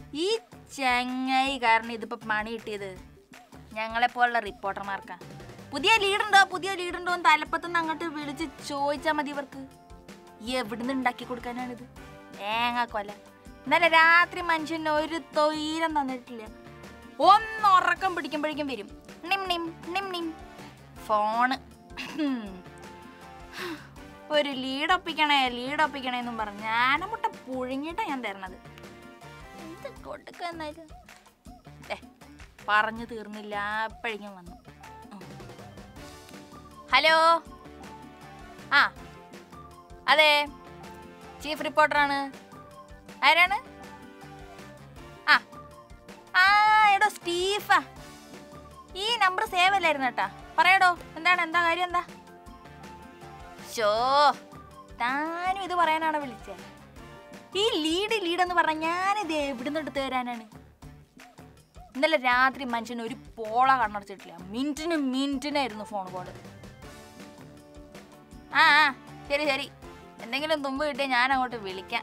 ഈ ചങ്ങായി കാരണം ഇതിപ്പോ പണി കിട്ടിയത് ഞങ്ങളെ പോലുള്ള റിപ്പോർട്ടർമാർക്കാ പുതിയ ലീഡുണ്ടോ പുതിയ ലീഡുണ്ടോ എന്ന് തലപ്പത്തുനിന്ന് അങ്ങോട്ട് വിളിച്ച് ചോദിച്ചാൽ മതി ഇവർക്ക് എവിടുന്ന് ഉണ്ടാക്കി കൊടുക്കാനാണിത് തേങ്ങ കൊല ഇന്നലെ രാത്രി മനുഷ്യന് ഒരു തൊയിരം തന്നിട്ടില്ല ഒന്ന് ഉറക്കം പിടിക്കുമ്പോഴേക്കും വരും നിം നിം നിം നിം ഫോണ് ഹും. ഒരു ലീഡ് ഒപ്പിക്കണേ ലീഡ് ഒപ്പിക്കണേ എന്നും പറഞ്ഞു ഞാനമുട്ട പുഴുങ്ങിയിട്ടാ ഞാൻ തരണത് എന്ത് കൊടുക്ക എന്നാലും ഏ പറഞ്ഞു തീർന്നില്ല അപ്പോഴേക്കും വന്നു ഉം. ഹലോ ആ അതെ ചീഫ് റിപ്പോർട്ടറാണ് ആരാണ് ആ ആ എടോ സ്റ്റീഫാ ഈ നമ്പർ സേവ് അല്ലായിരുന്നു കേട്ടാ പറയടോ എന്താണ് എന്താ കാര്യം എന്താ ഷോ താനും ഇത് പറയാനാണ് വിളിച്ചേ ഈ ലീഡ് ലീഡ് എന്ന് പറഞ്ഞ ഞാനിത് എവിടുന്ന് എടുത്തു തരാനാണ് ഇന്നലെ രാത്രി മനുഷ്യന് ഒരു പോള കണ്ണടച്ചിട്ടില്ല മിനിറ്റിന് മിനിറ്റിനായിരുന്നു ഫോൺ കോള് ആ ആ ശരി ശരി എന്തെങ്കിലും തുമ്പ് കിട്ടിയാൽ ഞാൻ അങ്ങോട്ട് വിളിക്കാം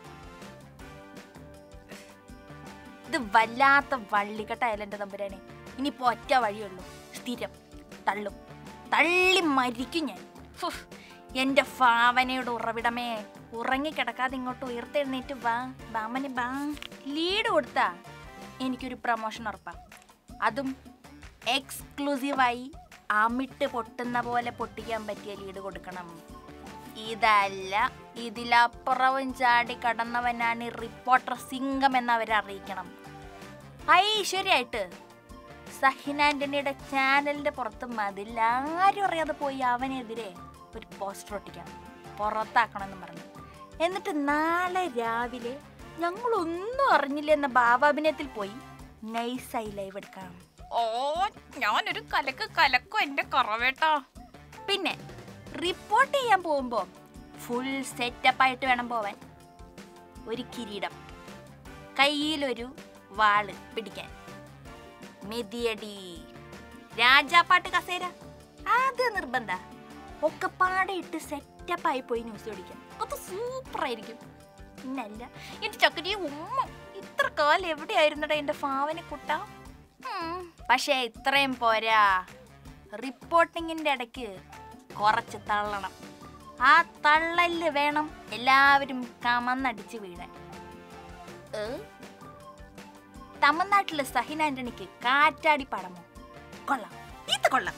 ഇത് വല്ലാത്ത വള്ളിക്കെട്ടായാലും എൻ്റെ തമ്പുരാനെ ഇനിയിപ്പോ ഒറ്റ വഴിയുള്ളൂ സ്ഥിരം തള്ളും തള്ളി മരിക്കും ഞാൻ ഫുഫ്, എൻ്റെ ഭാവനയുടെ ഉറവിടമേ ഉറങ്ങിക്കിടക്കാതെ ഇങ്ങോട്ട് ഉയർത്തെഴുന്നേറ്റ് വാ ബാമന് ബാ ലീഡ് കൊടുത്താ എനിക്കൊരു പ്രൊമോഷൻ ഉറപ്പാ അതും എക്സ്ക്ലൂസീവായി അമിട്ട് പൊട്ടുന്ന പോലെ പൊട്ടിക്കാൻ പറ്റിയ ലീഡ് കൊടുക്കണം ഇതല്ല ഇതിലപ്പുറവും ചാടി കടന്നവനാണ് ഈ റിപ്പോർട്ടർ സിംഗം എന്നവരെ അറിയിക്കണം ഐശ്വര്യായിട്ട് സഹിൻ ആന്റണിയുടെ ചാനലിന്റെ പുറത്ത് മതിൽ ആരും അറിയാതെ പോയി അവനെതിരെ ഒരു പോസ്റ്റർ ഒട്ടിക്കണം പുറത്താക്കണമെന്ന് പറഞ്ഞു എന്നിട്ട് നാളെ രാവിലെ ഞങ്ങളൊന്നും അറിഞ്ഞില്ല എന്ന ഭാവാഭിനയത്തിൽ പോയി നൈസായി ലൈവ് എടുക്കാം ഓ ഞാനൊരു കലക്ക് കലക്കും എന്റെ കറവേട്ടാ പിന്നെ റിപ്പോർട്ട് ചെയ്യാൻ പോകുമ്പോൾ ഫുൾ സെറ്റപ്പ് ആയിട്ട് വേണം പോവാൻ ഒരു കിരീടം കയ്യിലൊരു വാള് പിടിക്കാൻ മെതിയടി രാജാപ്പാട്ട് കസേര അത് നിർബന്ധ ഒക്കെ പാടെ ഇട്ട് സെറ്റപ്പ് ആയി പോയി ന്യൂസ് പിടിക്കാം അത് സൂപ്പർ ആയിരിക്കും പിന്നല്ല എന്റെ ചക്കരി ഉമ്മ ഇത്ര കാലം എവിടെയായിരുന്നടാ എന്റെ ഫാവനെ കുട്ട പക്ഷേ ഇത്രയും പോരാ റിപ്പോർട്ടിങ്ങിന്റെ ഇടയ്ക്ക് കുറച്ച് തള്ളണം ആ തള്ളല് വേണം എല്ലാവരും കമന്നടിച്ച് വീഴാൻ ഏ? തമിഴ്നാട്ടിലെ സഹിൻ ആന്റണിക്ക് കാറ്റാടി പടമോ കൊള്ളാം ഇത് കൊള്ളാം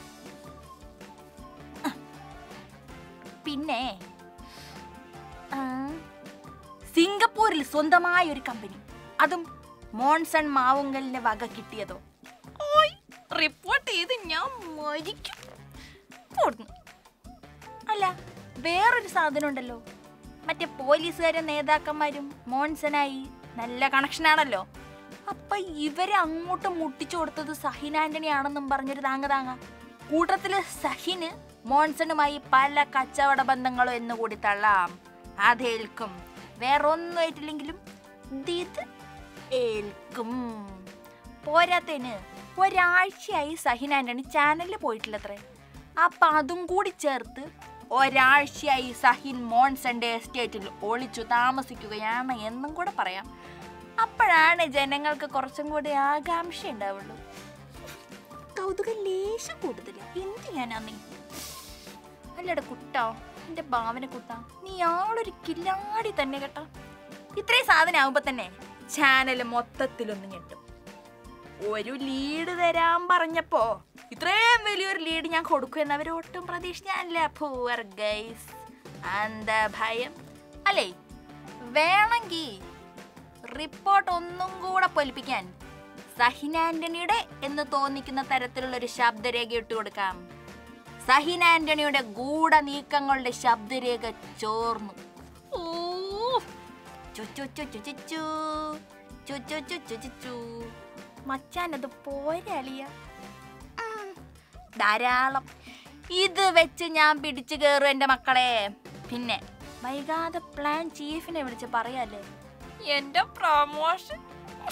ആ. പിന്നെ ആ, സിംഗപ്പൂരിൽ സ്വന്തമായ ഒരു കമ്പനി അതും മോൺസൺ മാവുങ്കലിന്റെ വക കിട്ടിയതോ ഓയ് റിപ്പോർട്ട് ചെയ്ത് ഞാൻ മരിക്കും കൊടുന്നു അല്ല വേറൊരു സാധനം ഉണ്ടല്ലോ മറ്റേ പോലീസുകാരും നേതാക്കന്മാരും മോൺസനായി നല്ല കണക്ഷനാണല്ലോ അപ്പൊ ഇവരെ അങ്ങോട്ട് മുട്ടിച്ചു കൊടുത്തത് സഹിൻ ആന്റണി ആണെന്നും പറഞ്ഞൊരു താങ്ങ താങ്ങ കൂട്ടത്തില് സഹിന് മോൺസണുമായി പല കച്ചവട ബന്ധങ്ങളും എന്ന് കൂടി തള്ളാം അതേൽക്കും വേറൊന്നും ആയിട്ടില്ലെങ്കിലും ഇത് ഏൽക്കും പോരാത്തതിന് ഒരാഴ്ചയായി സഹിൻ ആന്റണി ചാനലിൽ പോയിട്ടില്ലത്രേ അപ്പൊ അതും കൂടി ചേർത്ത് ഒരാഴ്ചയായി സഹിൻ മോൺസന്റെ എസ്റ്റേറ്റിൽ ഒളിച്ചു താമസിക്കുകയാണ് എന്നും കൂടെ പറയാം അപ്പോഴാണ് ജനങ്ങൾക്ക് കുറച്ചും കൂടി ആകാംക്ഷ ഉണ്ടാവുള്ളൂ കൗതുക ലേശം കൂടുതൽ എന്ത് ചെയ്യാനാ നീ അല്ലട കുട്ടോ എന്റെ ഭാവന കുട്ട നീ ആളൊരു കില്ലാടി തന്നെ കേട്ടോ ഇത്രയും സാധനം ആവുമ്പോ തന്നെ ചാനൽ മൊത്തത്തിലൊന്ന് ഞെട്ടും ഒരു ലീഡ് തരാൻ പറഞ്ഞപ്പോ ഇത്രയും വലിയൊരു ലീഡ് ഞാൻ കൊടുക്കുമെന്ന് അവർ ഒട്ടും പ്രതീക്ഷിച്ചില്ല പൂവർ ഗൈസ് എന്താ ഭയം അല്ലേ വേണമെങ്കിൽ റിപ്പോർട്ട് ഒന്നും കൂടെ പൊലിപ്പിക്കാൻ സഹിൻ ആന്റണിയുടെ എന്ന് തോന്നിക്കുന്ന തരത്തിലുള്ള ഒരു ശബ്ദരേഖ ഇട്ട് കൊടുക്കാം സഹിൻ ആന്റണിയുടെ ഗൂഢ നീക്കങ്ങളുടെ ശബ്ദരേഖ ചോർന്നു ഊ. ചു ചു ചു ചു ചു ചു. ചു ചു ചു ചു ചു ചു. മച്ചാൻ അത് പോരെ അളിയ ഉം. ധാരാളം ഇത് വെച്ച് ഞാൻ പിടിച്ചു കയറും എൻ്റെ മക്കളെ പിന്നെ വൈകാതെ പ്ലാൻ ചീഫിനെ വിളിച്ച് പറയാല്ലേ എന്റെ പ്രൊമോഷൻ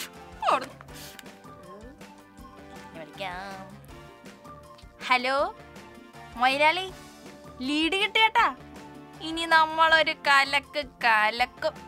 വിളിക്കാം ഹലോ മൊയിലാളി ലീഡ് കിട്ടിയേട്ടാ ഇനി നമ്മളൊരു കലക്ക് കലക്കും